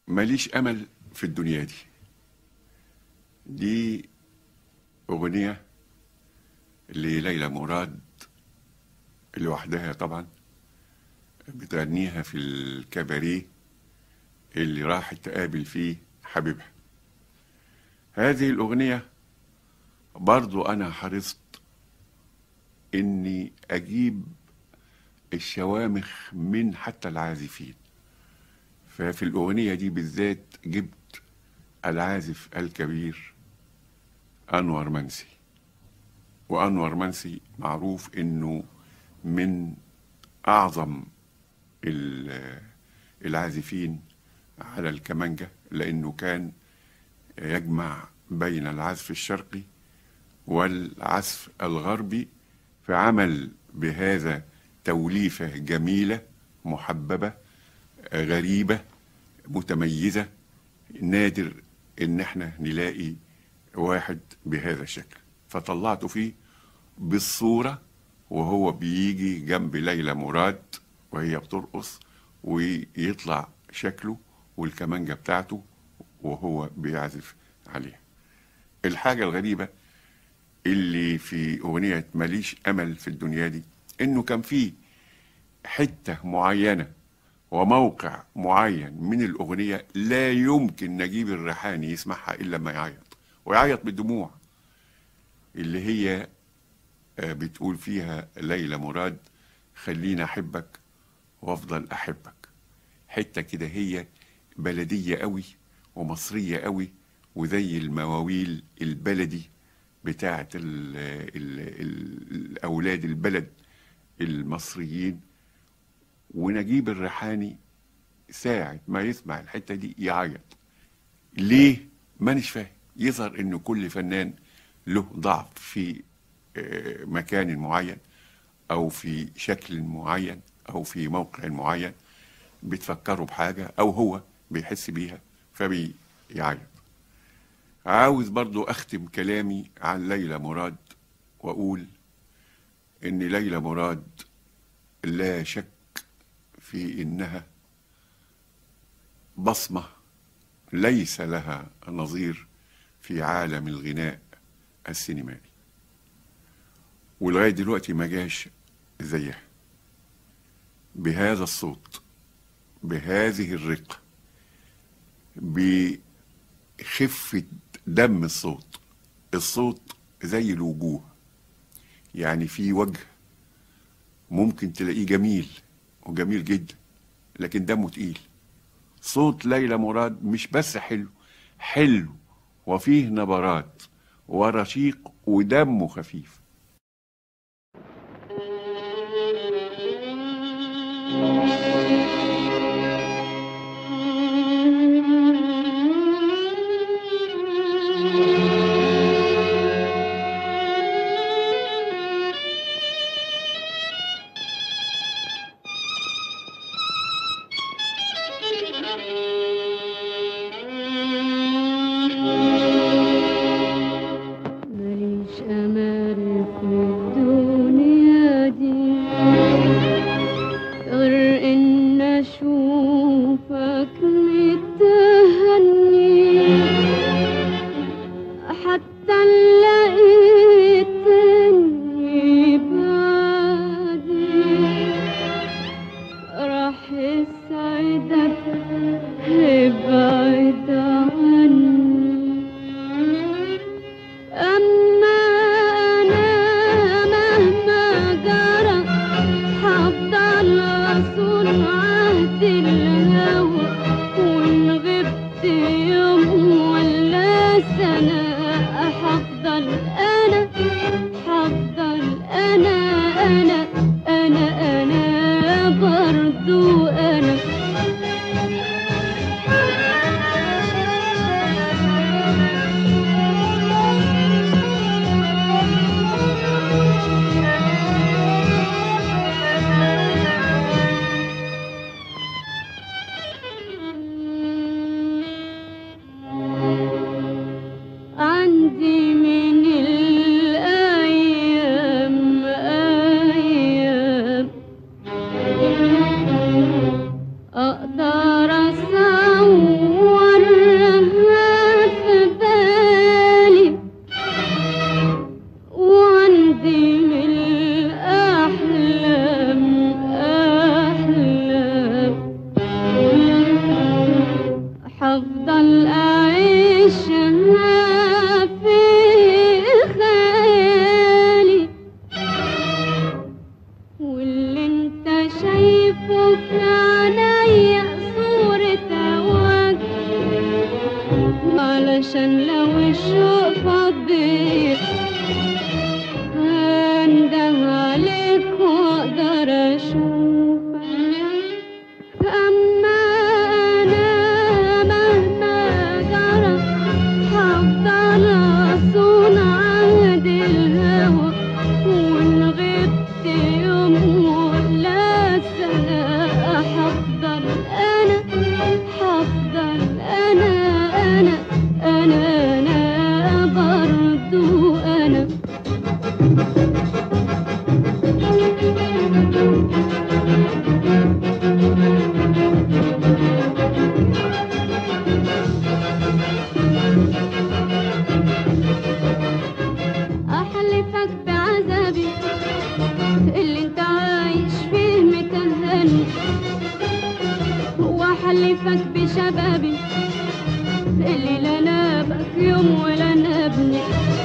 ماليش امل في الدنيا دي دي اغنيه لليلى مراد لوحدها طبعا بتغنيها في الكباريه اللي راحت تقابل فيه حبيبها هذه الاغنيه برضو انا حرصت اني اجيب الشوامخ من حتى العازفين ففي الأغنية دي بالذات جبت العازف الكبير أنور منسي وأنور منسي معروف إنه من أعظم ال- العازفين على الكمانجة لأنه كان يجمع بين العزف الشرقي والعزف الغربي فعمل بهذا توليفة جميلة محببة غريبة متميزة نادر ان احنا نلاقي واحد بهذا الشكل فطلعته فيه بالصورة وهو بيجي جنب ليلى مراد وهي بترقص ويطلع شكله والكمانجة بتاعته وهو بيعزف عليها الحاجة الغريبة اللي في أغنية ماليش أمل في الدنيا دي إنه كان في حتة معينة وموقع معين من الأغنية لا يمكن نجيب الريحاني يسمعها إلا لما يعيط ويعيط بالدموع اللي هي آه، بتقول فيها ليلى مراد خليني أحبك وأفضل أحبك حتة كده هي بلدية قوي ومصرية قوي وزي المواويل البلدي بتاعت ال ال ال الأولاد البلد المصريين ونجيب الريحاني ساعة ما يسمع الحتة دي يعيط ليه؟ مانيش فاهم يظهر انه كل فنان له ضعف في آه، مكان معين او في شكل معين او في موقع معين بتفكروا بحاجة او هو بيحس بيها فبيعيط عاوز برضو اختم كلامي عن ليلى مراد واقول ان ليلى مراد لا شك في انها بصمه ليس لها نظير في عالم الغناء السينمائي ولغايه دلوقتي ما جاش زيها بهذا الصوت بهذه الرقه بخفه دم الصوت الصوت زي الوجوه يعني في وجه ممكن تلاقيه جميل وجميل جدا لكن دمه تقيل صوت ليلى مراد مش بس حلو حلو وفيه نبرات ورشيق ودمه خفيف ماليش أمل في الدنيا دي غير إن أشوفك متهني حتى لقيتني بعدي راح يسعدك هفضل أعيشها في خيالي واللي انت شايفه في عينيا صورة وجه علشان لو الشوق فضيت انده عليك واقدر اشوفك اما انا مهما جرى هفضل اصون عهد الهوى وان غبت يوم ولا سنة هفضل انا هفضل انا انا انا انا برضو انا احلفك بعذابي اللي انت عايش فيه متهني واحلفك بشبابي اللي لا نابك يوم ولا نابني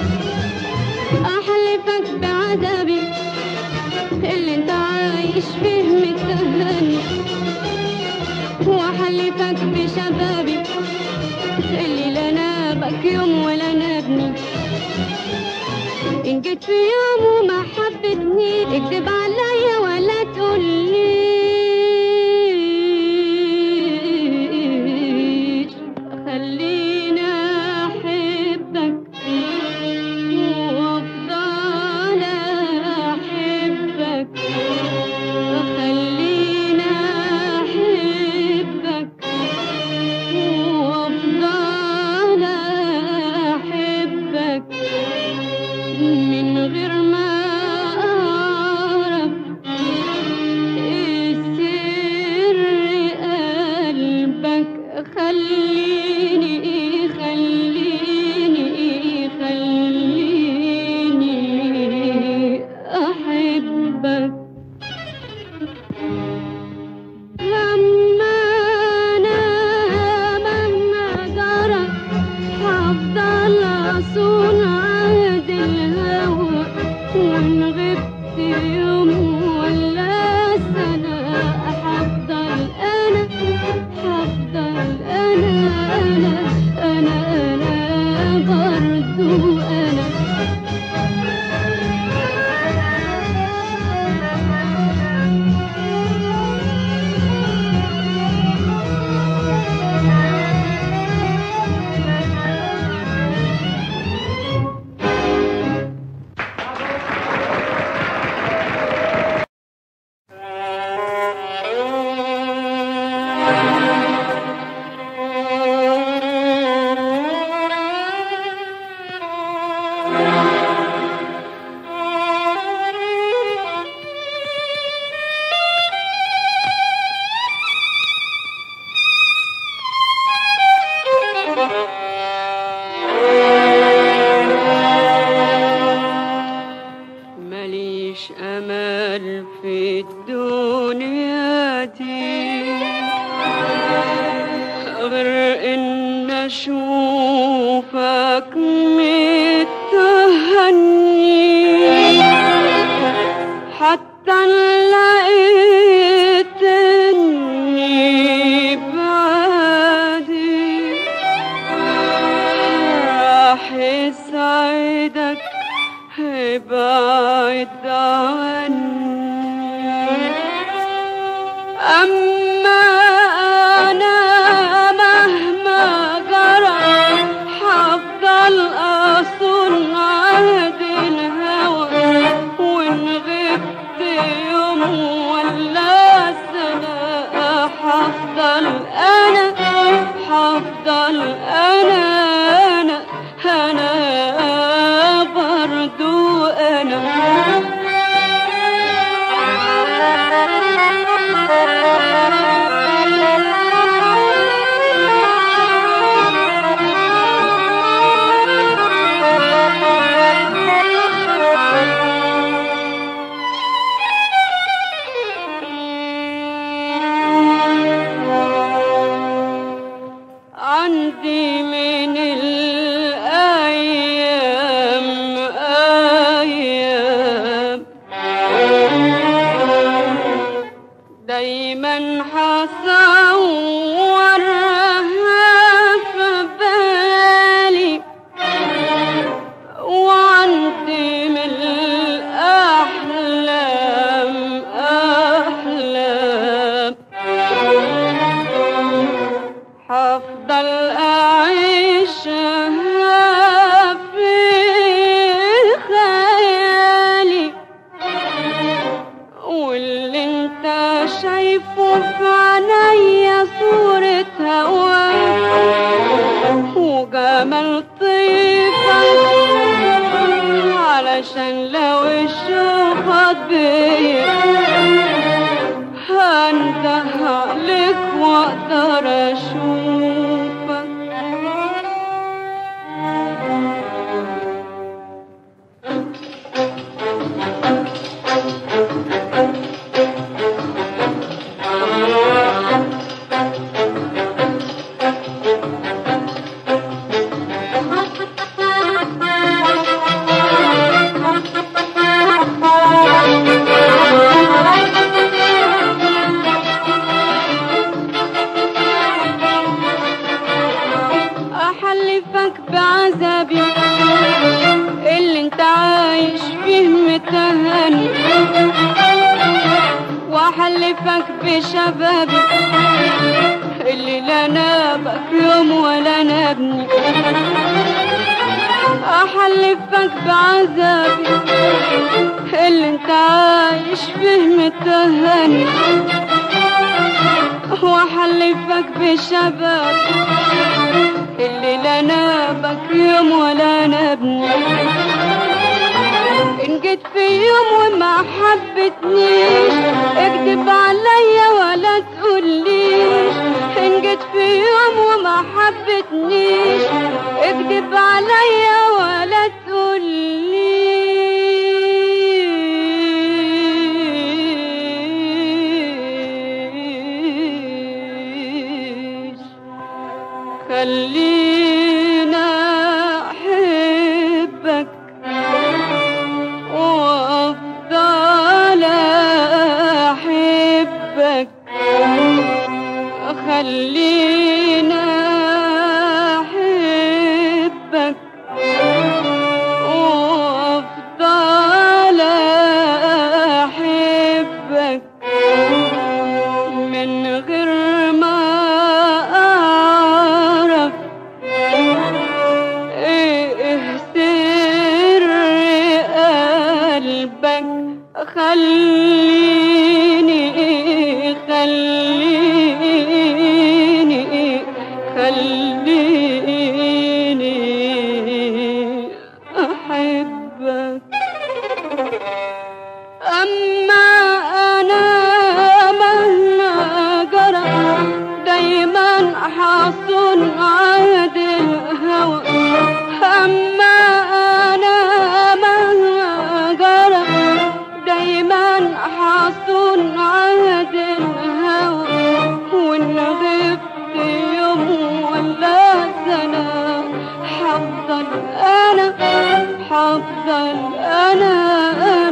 احلفك بعذابي اللي انت عايش فيه متهني واحلفك بشبابي اللي لا نابك يوم ولا نابني إن جيت في يوم وما حبتني اكتب عليا ولا تقوليش خليني أحبك وأفضل أحبك خليني أحبك وأفضل أحبك من غير ما أعرف سر قلبك خليني خليني خليني أحبك لما أنا مهما جرى هفضل أصون عهد الهوى وإن غبت يوم ولا سنة هفضل أنا هفضل أنا أنا أنا أنا برضو أنا ماليش امل في الدنيا دي غير ان اشوفك متهني حتى إن لقيت اني بعدي راح يسعدك ابعد عني أما أنا مهما جرى هفضل أصون عهد الهوى وإن غبت يوم ولا سنة هفضل أنا هفضل أنا أنا أنا برضو أنا وافضل اعيشها في خيالي واللي انت شايفه في عينيا صورة هواك وجمال طيفك علشان لو الشوق بيا هنده عليك واقدر اشوفك احلفك بعذابي اللي انت عايش فيه متهني واحلفك بشبابي اللي لا نابك يوم ولا نبني احلفك بعذابي اللي انت عايش فيه متهني واحلفك بشبابي اللي لا نابك يوم ولا نبني ان جيت في يوم وما حبتنيش اكدب عليا ولا تقوليش ان جيت في يوم وما حبتنيش اكدب عليا ولا تقوليش خلينا احبك وافضل احبك خلينا احبك وافضل احبك من غير ما اعرف ايه سر قلبك خليني خليني خليني احبك أما أنا مهما جرى دايما حصون عهد الهوى أما أنا مهما جرى دايما حصون عهد الهوى وإن غبت يوم ولا سنة حفضل أنا حفضل أنا